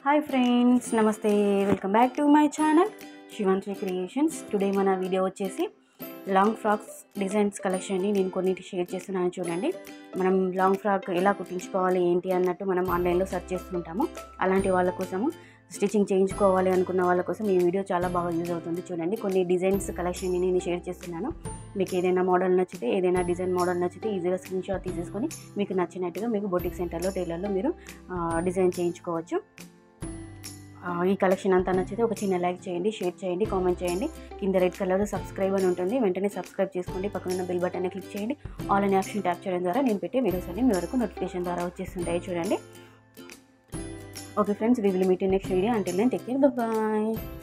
hi friends నమస్తే welcome back to my channel Shivantri creations today మన video వచ్చేసి long frocks designs కలెక్షన్ని నేను కొన్నిటి షేర్ చేస్తున్నాను చూడండి మనం లాంగ్ ఫ్రాక్ ఎలా కుట్టించుకోవాలి ఏంటి అన్నట్టు మనం ఆన్లైన్లో సెర్చ్ చేస్తుంటాము అలాంటి వాళ్ళ కోసము స్టిచ్చింగ్ చేయించుకోవాలి అనుకున్న వాళ్ళ కోసం ఈ వీడియో చాలా బాగా యూజ్ అవుతుంది చూడండి కొన్ని డిజైన్స్ కలెక్షన్ని నేను షేర్ చేస్తున్నాను మీకు ఏదైనా మోడల్ నచ్చితే ఏదైనా డిజైన్ మోడల్ నచ్చితే ఈజీగా స్క్రీన్ షాట్ తీసేసుకొని మీకు నచ్చినట్టుగా మీకు బొటిక్ సెంటర్లో టైలర్లో మీరు ఆ, డిజైన్ చేయించుకోవచ్చు ఆ, ఈ కలెక్షన్ అంతా నచ్చితే ఒక చిన్న లైక్ చేయండి షేర్ చేయండి కామెంట్ చేయండి కింద రెడ్ కలర్ సబ్స్క్రైబ్ అని ఉంటుంది వెంటనే సబ్స్క్రైబ్ చేసుకోండి పక్కన బెల్ బటన్ క్లిక్ చేయండి ఆల్ అనే ఆప్షన్ ట్యాప్ చేయడం ద్వారా నేను పెట్టే వీడియోస్ అన్ని మీ వరకు నోటిఫికేషన్ ద్వారా వచ్చేస్తుంటాయి చూడండి okay friends we will meet next video అంటే నేను టేక్ కేర్ బాయ్